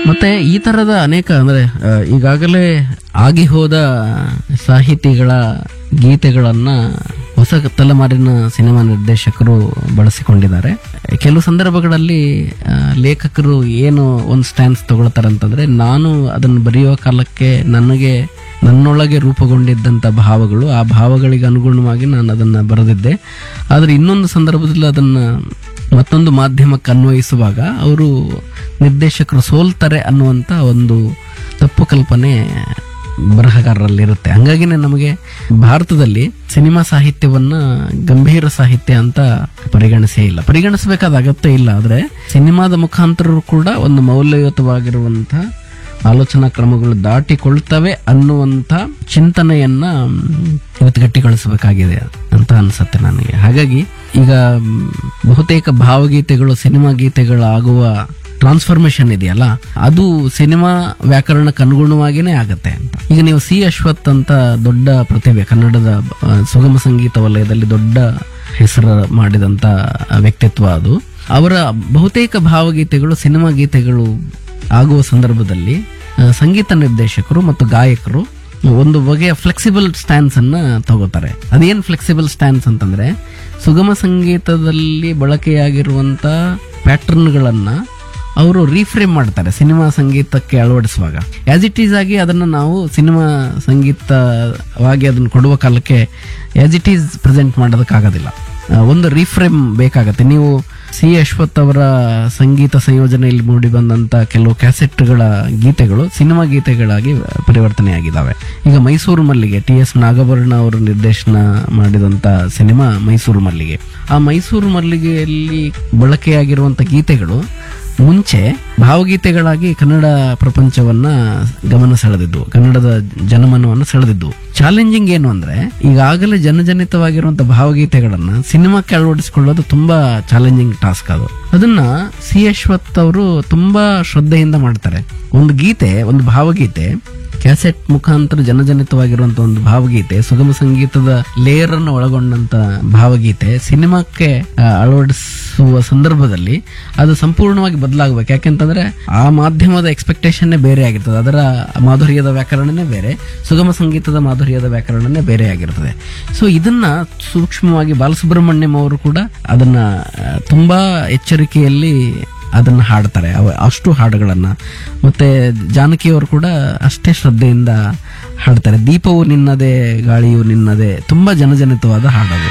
ಮತ್ತೆ ಈ ತರದ ಅನೇಕ ಅಂದ್ರೆ ಆ, ಈಗಾಗಲೇ ಆಗಿ ಹೋದ ಸಾಹಿತಿಗಳ ಗೀತೆಗಳನ್ನ ಹೊಸ ತಲೆಮಾರಿನ ಸಿನಿಮಾ ನಿರ್ದೇಶಕರು ಬಳಸಿಕೊಂಡಿದ್ದಾರೆ ಕೆಲವು ಸಂದರ್ಭಗಳಲ್ಲಿ ಆ, ಲೇಖಕರು ಏನು ಒಂದು ಸ್ಟ್ಯಾನ್ಸ್ ತಗೊಳ್ತಾರೆ ಅಂತಂದ್ರೆ ನಾನು ಅದನ್ನು ಬರೆಯುವ ಕಾಲಕ್ಕೆ ನನಗೆ ನನ್ನೊಳಗೆ ರೂಪುಗೊಂಡಿದ್ದಂಥ ಭಾವಗಳು ಆ ಭಾವಗಳಿಗೆ ಅನುಗುಣವಾಗಿ ನಾನು ಅದನ್ನು ಬರೆದಿದ್ದೆ ಆದರೆ ಇನ್ನೊಂದು ಸಂದರ್ಭದಲ್ಲಿ ಅದನ್ನು ಮತ್ತೊಂದು ಮಾಧ್ಯಮಕ್ಕೆ ಅನ್ವಯಿಸುವಾಗ ಅವರು ನಿರ್ದೇಶಕರು ಸೋಲ್ತಾರೆ ಅನ್ನುವಂಥ ಒಂದು ತಪ್ಪು ಕಲ್ಪನೆ ಬರಹಗಾರರಲ್ಲಿರುತ್ತೆ ಹಂಗಾಗಿನೇ ನಮಗೆ ಭಾರತದಲ್ಲಿ ಸಿನಿಮಾ ಸಾಹಿತ್ಯವನ್ನ ಗಂಭೀರ ಸಾಹಿತ್ಯ ಅಂತ ಪರಿಗಣಿಸೇ ಇಲ್ಲ ಪರಿಗಣಿಸಬೇಕಾದ ಅಗತ್ಯ ಇಲ್ಲ ಆದ್ರೆ ಸಿನಿಮಾದ ಮುಖಾಂತರ ಕೂಡ ಒಂದು ಮೌಲ್ಯಯುತವಾಗಿರುವಂಥ ಆಲೋಚನಾ ಕ್ರಮಗಳು ದಾಟಿಕೊಳ್ತವೆ ಅನ್ನುವಂಥ ಚಿಂತನೆಯನ್ನ ಮ್, ಇವತ್ತು ಗಟ್ಟಿಗೊಳಿಸಬೇಕಾಗಿದೆ ಅಂತ ಅನ್ಸುತ್ತೆ ನನಗೆ ಹಾಗಾಗಿ ಈಗ ಮ್, ಬಹುತೇಕ ಭಾವಗೀತೆಗಳು ಸಿನಿಮಾ ಗೀತೆಗಳಾಗುವ ಟ್ರಾನ್ಸ್ಫಾರ್ಮೇಶನ್ ಇದೆಯಲ್ಲ ಅದು ಸಿನಿಮಾ ವ್ಯಾಕರಣಕ್ಕೆ ಅನುಗುಣವಾಗಿನೇ ಆಗತ್ತೆ ಅಂತ ಈಗ ನೀವು ಸಿ ಅಶ್ವಥ್ ಅಂತ ದೊಡ್ಡ ಪ್ರತಿಭೆ ಕನ್ನಡದ ಆ, ಸುಗಮ ಸಂಗೀತ ವಲಯದಲ್ಲಿ ದೊಡ್ಡ ಹೆಸರು ಮಾಡಿದಂತ ವ್ಯಕ್ತಿತ್ವ ಅದು ಅವರ ಬಹುತೇಕ ಭಾವಗೀತೆಗಳು ಸಿನಿಮಾ ಗೀತೆಗಳು ಆಗುವ ಸಂದರ್ಭದಲ್ಲಿ ಆ, ಸಂಗೀತ ನಿರ್ದೇಶಕರು ಮತ್ತು ಗಾಯಕರು ಒಂದು ಬಗೆಯ ಫ್ಲೆಕ್ಸಿಬಲ್ ಸ್ಟ್ಯಾನ್ಸ್ ಅನ್ನ ತಗೋತಾರೆ ಅದೇನ್ ಫ್ಲೆಕ್ಸಿಬಲ್ ಸ್ಟ್ಯಾನ್ಸ್ ಅಂತಂದ್ರೆ ಸುಗಮ ಸಂಗೀತದಲ್ಲಿ ಬಳಕೆಯಾಗಿರುವಂತ ಪ್ಯಾಟರ್ನ್ಗಳನ್ನ ಅವರು ರೀಫ್ರೇಮ್ ಮಾಡ್ತಾರೆ ಸಿನಿಮಾ ಸಂಗೀತಕ್ಕೆ ಅಳವಡಿಸುವಾಗ ಆಸ್ ಇಟ್ ಈಸ್ ಆಗಿ ಅದನ್ನು ನಾವು ಸಿನಿಮಾ ಸಂಗೀತವಾಗಿ ಅದನ್ನು ಕೊಡುವ ಕಾಲಕ್ಕೆ ಆಸ್ ಇಟ್ ಈಸ್ ಪ್ರೆಸೆಂಟ್ ಮಾಡೋದಕ್ಕಾಗೋದಿಲ್ಲ ಆ, ಒಂದು ರೀಫ್ರೇಮ್ ಬೇಕಾಗತ್ತೆ ನೀವು ಸಿ ಅಶ್ವಥ್ ಅವರ ಸಂಗೀತ ಸಂಯೋಜನೆಯಲ್ಲಿ ಮೂಡಿ ಬಂದಂತ ಕೆಲವು ಕ್ಯಾಸೆಟ್ಗಳ ಗೀತೆಗಳು ಸಿನಿಮಾ ಗೀತೆಗಳಾಗಿ ಪರಿವರ್ತನೆಯಾಗಿದ್ದಾವೆ ಈಗ ಮೈಸೂರು ಮಲ್ಲಿಗೆ ಟಿ ಎಸ್ ನಾಗಭರಣ ಅವರು ನಿರ್ದೇಶನ ಮಾಡಿದಂತ ಸಿನಿಮಾ ಮೈಸೂರು ಮಲ್ಲಿಗೆ ಆ ಮೈಸೂರು ಮಲ್ಲಿಗೆಯಲ್ಲಿ ಬಳಕೆಯಾಗಿರುವಂತ ಗೀತೆಗಳು ಮುಂಚೆ ಭಾವಗೀತೆಗಳಾಗಿ ಕನ್ನಡ ಪ್ರಪಂಚವನ್ನ ಗಮನ ಸೆಳೆದಿದ್ದು ಕನ್ನಡದ ಜನಮನವನ್ನು ಸೆಳೆದಿದ್ದು ಚಾಲೆಂಜಿಂಗ್ ಏನು ಅಂದ್ರೆ ಈಗಾಗಲೇ ಜನಜನಿತವಾಗಿರುವಂತಹ ಭಾವಗೀತೆಗಳನ್ನ ಸಿನಿಮಾಕ್ಕೆ ಅಳವಡಿಸಿಕೊಳ್ಳೋದು ತುಂಬಾ ಚಾಲೆಂಜಿಂಗ್ ಟಾಸ್ಕ್ ಅದು ಅದನ್ನ ಸಿ ಅಶ್ವಥ್ ಅವರು ತುಂಬಾ ಶ್ರದ್ಧೆಯಿಂದ ಮಾಡ್ತಾರೆ ಒಂದು ಗೀತೆ ಒಂದು ಭಾವಗೀತೆ ಕ್ಯಾಸೆಟ್ ಮುಖಾಂತರ ಜನಜನಿತವಾಗಿರುವಂತ ಒಂದು ಭಾವಗೀತೆ ಸುಗಮ ಸಂಗೀತದ ಲೇಯರ್ ಅನ್ನು ಒಳಗೊಂಡಂತ ಭಾವಗೀತೆ ಸಿನಿಮಾಕ್ಕೆ ಆ, ಅಳವಡಿಸುವ ಸಂದರ್ಭದಲ್ಲಿ ಅದು ಸಂಪೂರ್ಣವಾಗಿ ಬದಲಾಗಬೇಕು ಯಾಕೆಂತಂದ್ರೆ ಆ ಮಾಧ್ಯಮದ ಎಕ್ಸ್ಪೆಕ್ಟೇಷನ್ನೇ ಬೇರೆ ಆಗಿರ್ತದೆ ಅದರ ಮಾಧುರ್ಯದ ವ್ಯಾಕರಣನೇ ಬೇರೆ ಸುಗಮ ಸಂಗೀತದ ಮಾಧುರ್ಯದ ವ್ಯಾಕರಣನೇ ಬೇರೆ ಆಗಿರ್ತದೆ ಸೊ ಇದನ್ನ ಸೂಕ್ಷ್ಮವಾಗಿ ಬಾಲಸುಬ್ರಹ್ಮಣ್ಯಂ ಅವರು ಕೂಡ ಅದನ್ನ ಆ, ತುಂಬಾ ಎಚ್ಚರಿಕೆಯಲ್ಲಿ ಅದನ್ನ ಹಾಡ್ತಾರೆ ಅವ ಅಷ್ಟು ಹಾಡುಗಳನ್ನ ಮತ್ತೆ ಜಾನಕಿಯವರು ಕೂಡ ಅಷ್ಟೇ ಶ್ರದ್ಧೆಯಿಂದ ಹಾಡ್ತಾರೆ ದೀಪವು ನಿನ್ನದೇ ಗಾಳಿಯು ನಿನ್ನದೇ ತುಂಬಾ ಜನಜನಿತವಾದ ಹಾಡದು